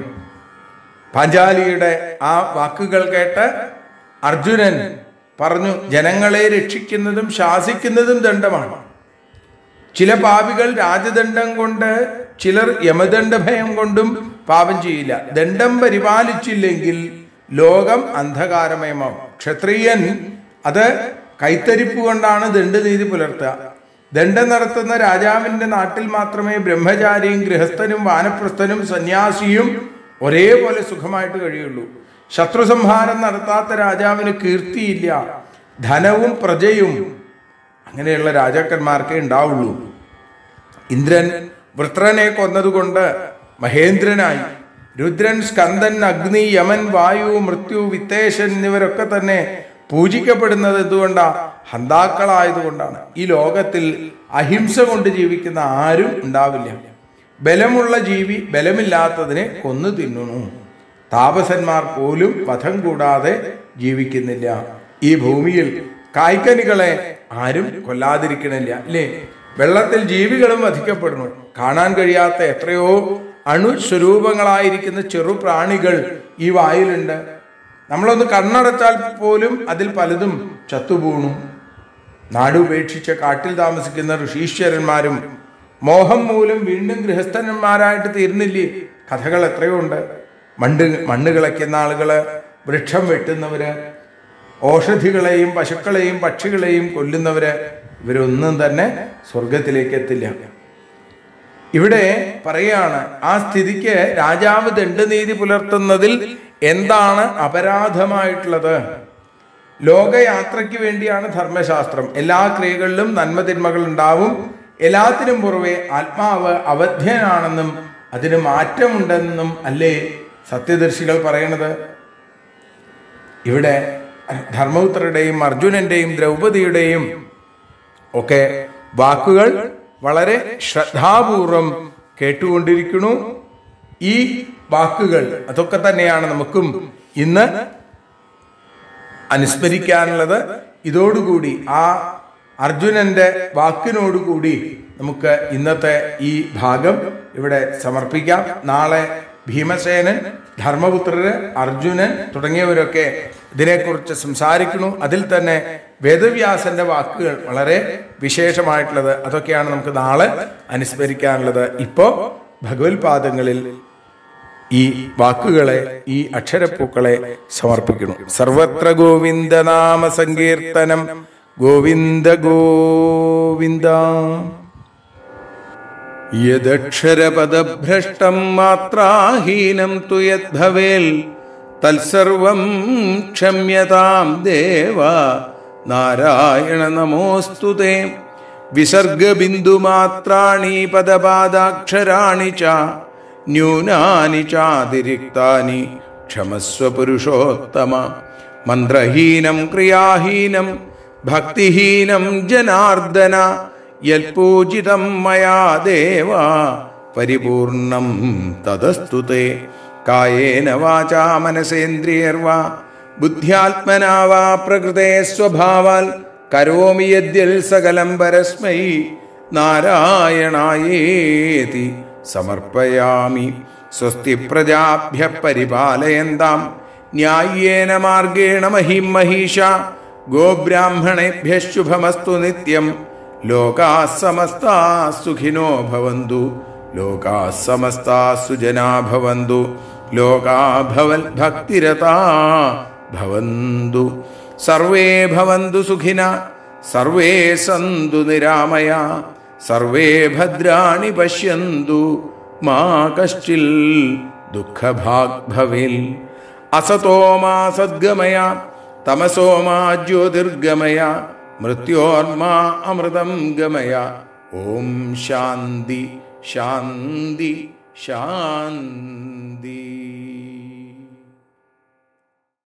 പാഞ്ചാലിയുടെ ആ വാക്കുകൾ കേട്ട് അർജുനൻ പറഞ്ഞു ജനങ്ങളെ രക്ഷിക്കുന്നതും ശാസിക്കുന്നതും ദണ്ഡമാണ് ചില പാപികൾ രാജദണ്ഡം കൊണ്ട് ചിലർ യമദണ്ഡ ഭയം കൊണ്ടും പാപം ചെയ്യില്ല ദണ്ഡം പരിപാലിച്ചില്ലെങ്കിൽ ലോകം അന്ധകാരമയമാവും ക്ഷത്രിയൻ അത് കൈത്തരിപ്പ് കൊണ്ടാണ് ദണ്ഡനീതി പുലർത്തുക ദണ്ഡം നടത്തുന്ന രാജാവിന്റെ നാട്ടിൽ മാത്രമേ ബ്രഹ്മചാരിയും ഗൃഹസ്ഥനും വാനപ്രസ്ഥനും സന്യാസിയും ഒരേപോലെ സുഖമായിട്ട് കഴിയുള്ളൂ ശത്രു സംഹാരം നടത്താത്ത രാജാവിന് കീർത്തിയില്ല ധനവും പ്രജയും അങ്ങനെയുള്ള രാജാക്കന്മാർക്കേ ഉണ്ടാവുള്ളൂ ഇന്ദ്രൻ വൃത്രനെ കൊന്നതുകൊണ്ട് മഹേന്ദ്രനായി രുദ്രൻ സ്കന്ദൻ അഗ്നി യമൻ വായു മൃത്യു വിത്തേശൻ എന്നിവരൊക്കെ തന്നെ പൂജിക്കപ്പെടുന്നത് എന്തുകൊണ്ടാ ഹന്താക്കളായതുകൊണ്ടാണ് ഈ ലോകത്തിൽ അഹിംസ കൊണ്ട് ജീവിക്കുന്ന ആരും ഉണ്ടാവില്ല ബലമുള്ള ജീവി ബലമില്ലാത്തതിനെ കൊന്നു തിന്നുന്നു താപസന്മാർ പോലും വധം കൂടാതെ ജീവിക്കുന്നില്ല ഈ ഭൂമിയിൽ കായ്ക്കനികളെ ആരും കൊല്ലാതിരിക്കണില്ല അല്ലേ വെള്ളത്തിൽ ജീവികളും വധിക്കപ്പെടുന്നു കാണാൻ കഴിയാത്ത എത്രയോ അണുസ്വരൂപങ്ങളായിരിക്കുന്ന ചെറു പ്രാണികൾ ഈ വായിലുണ്ട് നമ്മളൊന്ന് കണ്ണടച്ചാൽ പോലും അതിൽ പലതും ചത്തുപോണു നാടുപേക്ഷിച്ച കാട്ടിൽ താമസിക്കുന്ന ഋഷീശ്വരന്മാരും മോഹം മൂലം വീണ്ടും ഗൃഹസ്ഥന്മാരായിട്ട് തീർന്നില്ലേ കഥകൾ എത്രയോ ഉണ്ട് മണ്ട് മണ്ണ് കിളയ്ക്കുന്ന ആളുകള് വൃക്ഷം വെട്ടുന്നവര് ഓഷധികളെയും പശുക്കളെയും പക്ഷികളെയും കൊല്ലുന്നവര് ഇവരൊന്നും തന്നെ സ്വർഗത്തിലേക്ക് എത്തില്ല ഇവിടെ പറയാണ് ആ സ്ഥിതിക്ക് രാജാവ് ദണ്ഡനീതി പുലർത്തുന്നതിൽ എന്താണ് അപരാധമായിട്ടുള്ളത് ലോകയാത്രയ്ക്ക് വേണ്ടിയാണ് ധർമ്മശാസ്ത്രം എല്ലാ ക്രിയകളിലും നന്മതിന്മകൾ ഉണ്ടാവും എല്ലാത്തിനും പുറമെ ആത്മാവ് അവധ്യനാണെന്നും അതിന് മാറ്റമുണ്ടെന്നും അല്ലേ സത്യദർശികൾ പറയണത് ഇവിടെ ധർമ്മപുത്രരുടെയും അർജുനന്റെയും ദ്രൗപദിയുടെയും ഒക്കെ വാക്കുകൾ വളരെ ശ്രദ്ധാപൂർവം കേട്ടുകൊണ്ടിരിക്കുന്നു ഈ വാക്കുകൾ അതൊക്കെ തന്നെയാണ് നമുക്കും ഇന്ന് അനുസ്മരിക്കാനുള്ളത് ഇതോടുകൂടി ആ അർജുനന്റെ വാക്കിനോടുകൂടി നമുക്ക് ഇന്നത്തെ ഈ ഭാഗം ഇവിടെ സമർപ്പിക്കാം നാളെ ഭീമസേനൻ ധർമ്മപുത്രര് അർജുനൻ തുടങ്ങിയവരൊക്കെ ഇതിനെക്കുറിച്ച് സംസാരിക്കുന്നു അതിൽ തന്നെ വേദവ്യാസന്റെ വാക്കുകൾ വളരെ വിശേഷമായിട്ടുള്ളത് അതൊക്കെയാണ് നമുക്ക് നാളെ അനുസ്മരിക്കാനുള്ളത് ഇപ്പോ ഭഗവത്പാദങ്ങളിൽ ഈ വാക്കുകളെ ഈ അക്ഷരപ്പൂക്കളെ സമർപ്പിക്കുന്നു സർവത്ര ഗോവിന്ദനാമ സങ്കീർത്തനം ഗോവിന്ദ ഗോവിന്ദ യദക്ഷരപദഭ്രഷ്ടം മാത്രാഹീനം തു യദ്ഭവേൽ തത്സർവം ക്ഷമ്യതാം ദേവ നാരായണ നമോസ്തു തേ വിസർഗബിന്ദുമാത്രാണി പദപാദാക്ഷരാണി ച ന്യൂനാനി ചാതിരിക്താനി ക്ഷമസ്വ പുരുഷോത്തമ മന്ത്രഹീനം ക്രിയാഹീനം ഭക്തിഹീനം ജനാർദ്ദന യൽപൂജിതം മയാ ദേവ പരിപൂർണം തദസ്തു തേ കായേന വാചാ മനസേന്ദ്രിയർവാ ബുദ്ധ്യാത്മനാ വാ പ്രകൃതേ സ്വഭാവാൽ കരോമി യദ്യൽ സകലം പരസ്മൈ നാരായണായേതി സമർപ്പയാമി സ്വസ്തി പ്രജാഭ്യ പരിപാലയന്താം ന്യായേന മാർഗേണ മഹിം മഹീഷ ഗോബ്രാഹ്മണേഭ്യ ശുഭമസ്തു നിത്യം ലോകാ സമസ്താ സുഖിനോ ഭവന്തു ലോകാ സമസ്താ സുജനാ ഭവന്തു ലോകാ ഭവൽ ഭക്തിരതാ ഭവന്തു സർവേ ഭവന്തു സുഖിന സർവേ സന്തു നിരാമയ സർവേ ഭദ്രാണി പശ്യന്തു മാ കശ്ചിൽ ദുഃഖഭാഗ് ഭവിൽ അസതോ മാ സദ്ഗമയ തമസോ മാ ജ്യോതിർഗമയ മൃത്യോർമാ അമൃതം ഗമയ ഓം ശാന്തി ശാന്തി ശാന്തി